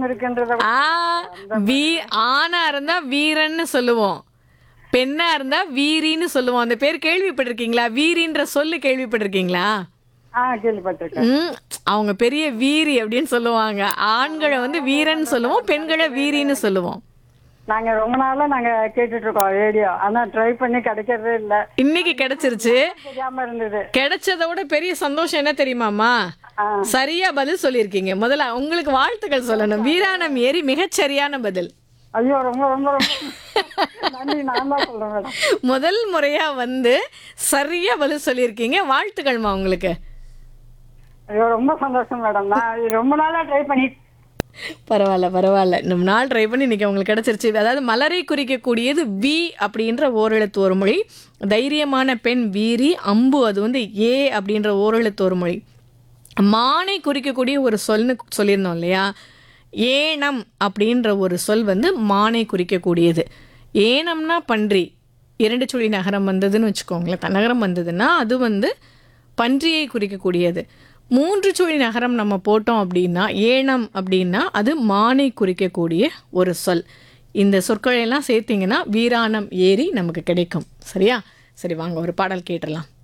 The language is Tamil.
இருக்குன்றத ஆ வீ ஆணா இருந்தா வீரன்னு சொல்லுவோம் பெண்ணா இருந்தா வீரின்னு சொல்லுவோம் அந்த பேர் கேள்விப்பட்டிருக்கீங்களா வீரின்ற சொல்லு கேள்விப்பட்டிருக்கீங்களா ஆ கேள்விப்பட்டிருக்கேன் ம் அவங்க பெரிய வீரி அப்படின்னு சொல்லுவாங்க ஆண்களை வந்து வீரன் சொல்லுவோம் பெண்களை வீரின்னு சொல்லுவோம் நாங்க ரொம்ப நாளா நாங்க கேட்டுட்டு இருக்கோம் ரேடியோ ஆனா ட்ரை பண்ணி கிடைக்கிறதே இல்ல இன்னைக்கு கிடைச்சிருச்சு தெரியாம இருந்தது கிடைச்சதை விட பெரிய சந்தோஷம் என்ன தெரியுமாமா ஆ. சரியா பதில் சொல்லியிருக்கீங்க முதல்ல உங்களுக்கு வாழ்த்துக்கள் சொல்லணும் வீராணம் ஏறி மிகச் சரியான பதில் ஐயோ ரொம்ப ரொம்ப ரொம்ப நன்றி நான் தான் சொல்றேன் மேடம் முதல் முறையா வந்து சரியா பதில் சொல்லியிருக்கீங்க வாழ்த்துக்கள்மா உங்களுக்கு ஐயோ ரொம்ப சந்தோஷம் மேடம் நான் ரொம்ப நாளா ட்ரை பண்ணி பரவாயில்ல பரவாயில்ல நம்ம நாள் ட்ரை பண்ணி இன்னைக்கு உங்களுக்கு கிடைச்சிருச்சு அதாவது மலரை குறிக்கக்கூடியது வி அப்படின்ற ஓரெழுத்து ஒரு மொழி தைரியமான பெண் வீரி அம்பு அது வந்து ஏ அப்படின்ற ஓரெழுத்து ஒரு மொழி மானை குறிக்கக்கூடிய ஒரு சொல்னு சொல்லியிருந்தோம் இல்லையா ஏனம் அப்படின்ற ஒரு சொல் வந்து மானை குறிக்கக்கூடியது ஏனம்னா பன்றி இரண்டு சுழி நகரம் வந்ததுன்னு வச்சுக்கோங்களேன் தன்னகரம் வந்ததுன்னா அது வந்து பன்றியை குறிக்கக்கூடியது மூன்று சுழி நகரம் நம்ம போட்டோம் அப்படின்னா ஏனம் அப்படின்னா அது மானை குறிக்கக்கூடிய ஒரு சொல் இந்த சொற்களை எல்லாம் சேர்த்தீங்கன்னா வீராணம் ஏறி நமக்கு கிடைக்கும் சரியா சரி வாங்க ஒரு பாடல் கேட்டுடலாம்